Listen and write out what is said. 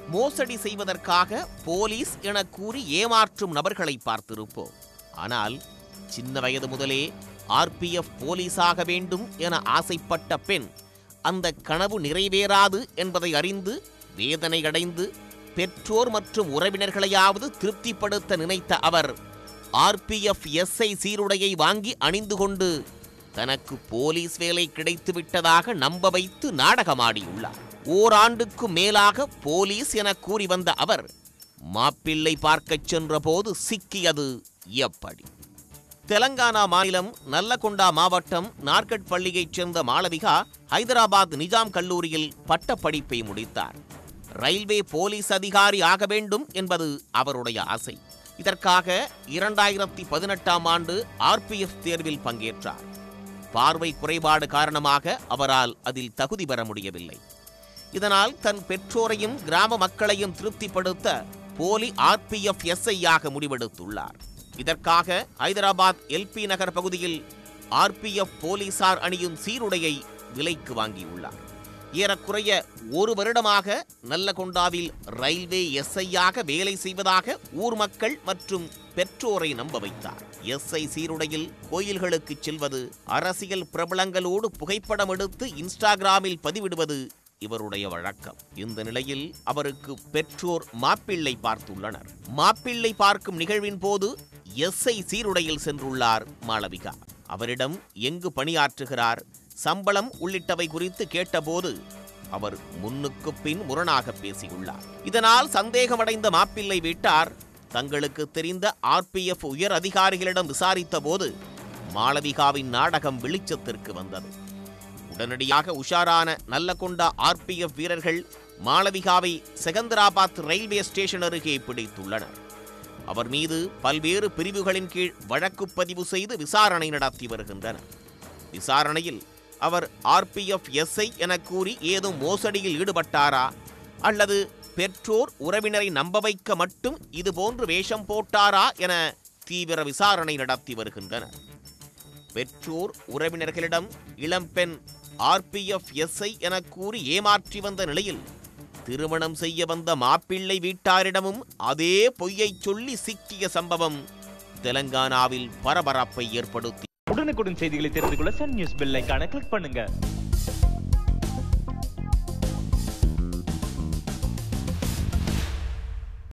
மோசடி செய்வதற்காக போலீஸ் என கூறி ஏமாற்றும் நபர்களை பார்த்திருப்போம் ஆனால் சின்ன வயது முதலே ஆர்பிஎஃப் போலீஸாக வேண்டும் என ஆசைப்பட்ட பெண் அந்த கனவு நிறைவேறாது என்பதை அறிந்து வேதனை அடைந்து பெற்றோர் மற்றும் உறவினர்களையாவது திருப்திப்படுத்த நினைத்த அவர் ஆர்பிஎஃப் எஸ்ஐ சீருடையை வாங்கி அணிந்து கொண்டு தனக்கு போலீஸ் வேலை கிடைத்து விட்டதாக நம்ப வைத்து நாடகமாடியுள்ளார் ஓராண்டுக்கு மேலாக போலீஸ் என கூறி வந்த அவர் மாப்பிள்ளை பார்க்கச் சென்றபோது சிக்கியது எப்படி தெலங்கானா மாநிலம் நல்லகொண்டா மாவட்டம் நார்கட் பள்ளியைச் சேர்ந்த மாளவிகா ஹைதராபாத் நிஜாம் கல்லூரியில் பட்டப்படிப்பை முடித்தார் ரயில்வே போலீஸ் அதிகாரி ஆக வேண்டும் என்பது அவருடைய ஆசை இதற்காக இரண்டாயிரத்தி பதினெட்டாம் ஆண்டு ஆர்பிஎஃப் தேர்வில் பங்கேற்றார் பார்வை குறைபாடு காரணமாக அவரால் அதில் தகுதி பெற முடியவில்லை இதனால் தன் பெற்றோரையும் கிராம மக்களையும் திருப்திப்படுத்த போலி ஆர்பிஎஃப் எஸ்ஐயாக முடிவெடுத்துள்ளார் இதற்காக ஹைதராபாத் எல்பி நகர் பகுதியில் ஆர்பிஎஃப் போலீசார் அணியும் சீருடையை விலைக்கு வாங்கியுள்ளார் ஏறக்குறைய ஒரு வருடமாக நல்லகொண்டாவில் ரயில்வே எஸ்ஐயாக வேலை செய்வதாக ஊர் மக்கள் மற்றும் பெற்றோரை நம்ப வைத்தார் எஸ்ஐ சீருடையில் கோயில்களுக்கு செல்வது அரசியல் பிரபலங்களோடு புகைப்படம் எடுத்து இன்ஸ்டாகிராமில் பதிவிடுவது இவருடைய வழக்கம் இந்த நிலையில் அவருக்கு பெற்றோர் மாப்பிள்ளை பார்த்துள்ளனர் மாப்பிள்ளை பார்க்கும் நிகழ்வின் போது எஸ்ஐ சீருடையில் சென்றுள்ளார் மாளவிகா அவரிடம் எங்கு பணியாற்றுகிறார் சம்பளம் உள்ளிட்டவை குறித்து கேட்டபோது அவர் முன்னுக்கு பின் முரணாக பேசியுள்ளார் இதனால் சந்தேகமடைந்த மாப்பிள்ளை வீட்டார் தங்களுக்கு தெரிந்த ஆர்பிஎஃப் உயர் அதிகாரிகளிடம் விசாரித்த போது மாளவிகாவின் நாடகம் வெளிச்சத்திற்கு வந்தது உடனடியாக உஷாரான நல்லகொண்டா ஆர்பிஎஃப் வீரர்கள் மாளவிகாவை செகந்தராபாத் ரயில்வே ஸ்டேஷன் அருகே பிடித்துள்ளனர் அவர் மீது பல்வேறு பிரிவுகளின் கீழ் வழக்கு பதிவு செய்து விசாரணை நடத்தி வருகின்றனர் விசாரணையில் அவர் ஆர்பிஎஃப் எஸ்ஐ என கூறி ஏதும் மோசடியில் ஈடுபட்டாரா அல்லது பெற்றோர் உறவினரை நம்ப வைக்க மட்டும் இதுபோன்று வேஷம் போட்டாரா என தீவிர விசாரணை நடத்தி வருகின்றனர் பெற்றோர் உறவினர்களிடம் இளம்பெண் ஆர்பிஎஃப் எஸ்ஐ என கூறி ஏமாற்றி வந்த நிலையில் திருமணம் செய்ய வந்த மாப்பிள்ளை வீட்டாரிடமும் அதே பொய்யைச் சொல்லி சிக்கிய சம்பவம் தெலங்கானாவில் பரபரப்பை ஏற்படுத்தி உடனுக்குடன் செய்திகளை தெரிந்து கொள்ள சன் நியூஸ் பெல் ஐகானை கிளிக் பண்ணுங்க